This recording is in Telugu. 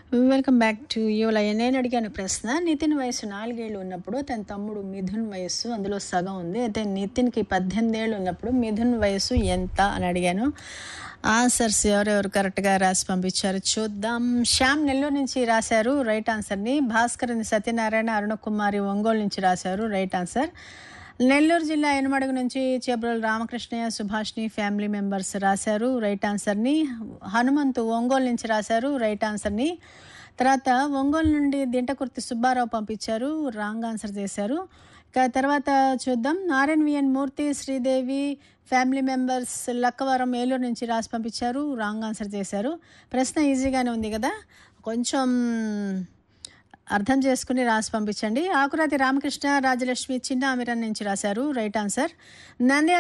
వెల్కమ్ బ్యాక్ టు యువలయ్య నేను అడిగాను ప్రశ్న నితిన్ వయసు నాలుగేళ్ళు ఉన్నప్పుడు తన తమ్ముడు మిథున్ వయస్సు అందులో సగం ఉంది అయితే నితిన్కి పద్దెనిమిది ఏళ్ళు ఉన్నప్పుడు మిథున్ వయసు ఎంత అని అడిగాను ఆన్సర్స్ ఎవరెవరు కరెక్ట్గా రాసి పంపించారు చూద్దాం శ్యామ్ నెల్లూరు నుంచి రాశారు రైట్ ఆన్సర్ని భాస్కర్ సత్యనారాయణ అరుణకుమారి ఒంగోలు నుంచి రాశారు రైట్ ఆన్సర్ నెల్లూరు జిల్లా ఎనమడుగు నుంచి చేబ్రోలు రామకృష్ణయ్య సుభాష్ని ఫ్యామిలీ మెంబర్స్ రాశారు రైట్ ఆన్సర్ని హనుమంతు ఒంగోలు నుంచి రాశారు రైట్ ఆన్సర్ని తర్వాత ఒంగోలు నుండి దింటకుర్తి సుబ్బారావు పంపించారు రాంగ్ ఆన్సర్ చేశారు ఇక తర్వాత చూద్దాం RNVN Murthy Sridevi family members Lakkavaram Eluru నుంచి రాసి పంపించారు రాంగ్ ఆన్సర్ చేశారు ప్రశ్న ఈజీగానే ఉంది కదా కొంచెం అర్థం చేసుకుని రాసి పంపించండి ఆకురాతి రామకృష్ణ రాజలక్ష్మి చిన్న అమిరన్ నుంచి రాశారు రైట్ ఆన్సర్ నంద్యాల